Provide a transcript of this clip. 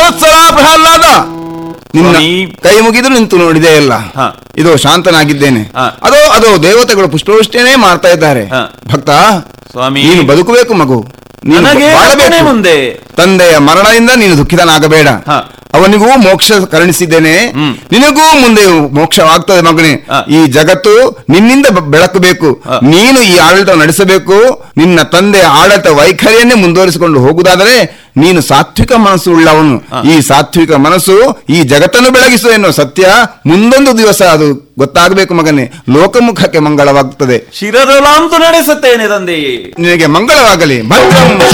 ವತ್ಸಲ ಪ್ರಹ್ಲಾದ ನಿನ್ನ ಸ್ವಾಮಿ. ಕೈ ಮುಗಿದು ನಿಂತು ನೋಡಿದೆ ಇಲ್ಲ ಹ. ಇದು ಶಾಂತನಾಗಿದ್ದೇನೆ ಹ. ಅದೋ ಅದೋ ದೇವತೆಗಳು ಪುಷ್ಪವೃಷ್ಟಿಯೇ ಮಾಡ್ತಾ ಇದ್ದಾರೆ ಹ. ಭಕ್ತ ಸ್ವಾಮಿ ನೀನು ಬದುಕಬೇಕು ಮಗು ನೀನು ನನಗೆ ಬಾಳಬೇಕು. ರಕ್ಷಣೆ ಮುಂದೆ ತಂದೆಯ ಮರಣದಿಂದ ನೀನು ದುಃಖಿತನಾಗಬೇಡ ಹ. ಅವನಿಗೂ ಮೋಕ್ಷ ಕರುಣಿಸಿದ್ದೇನೆ ಹ್ಮ್. ನಿನಗೂ ಮುಂದೆ ಮೋಕ್ಷವಾಗ್ತದೆ ಮಗನೇ ಹ. ಈ ಜಗತ್ತು ನಿನ್ನಿಂದ ಬ- ಬೆಳಕಬೇಕು ಹ. ನೀನು ಈ ಆಡಳಿತ ನಡೆಸಬೇಕು ನಿನ್ನ ತಂದೆಯ ಆಡಳಿತ ವೈಖರಿಯನ್ನೇ ಮುಂದುವರಿಸಿಕೊಂಡು ಹೋಗುವುದಾದರೆ ನೀನು ಸಾತ್ವಿಕ ಮನಸ್ಸು ಉಳ್ಳವನು ಹ. ಈ ಸಾತ್ವಿಕ ಮನಸ್ಸು ಈ ಜಗತ್ತನ್ನು ಬೆಳಗಿಸು ಎನ್ನುವ ಸತ್ಯ ಮುಂದೊಂದು ದಿವಸ ಅದು ಗೊತ್ತಾಗಬೇಕು ಮಗನೇ ಲೋಕಮುಖಕ್ಕೆ ಮಂಗಳವಾಗುತ್ತದೆ ಶಿರದೊಲಾಂತು ನಡೆಸುತ್ತೇನೆ ತಂದೆಯೇ ನಿನಗೆ ಮಂಗಳವಾಗಲಿ ಭದ್ರಂ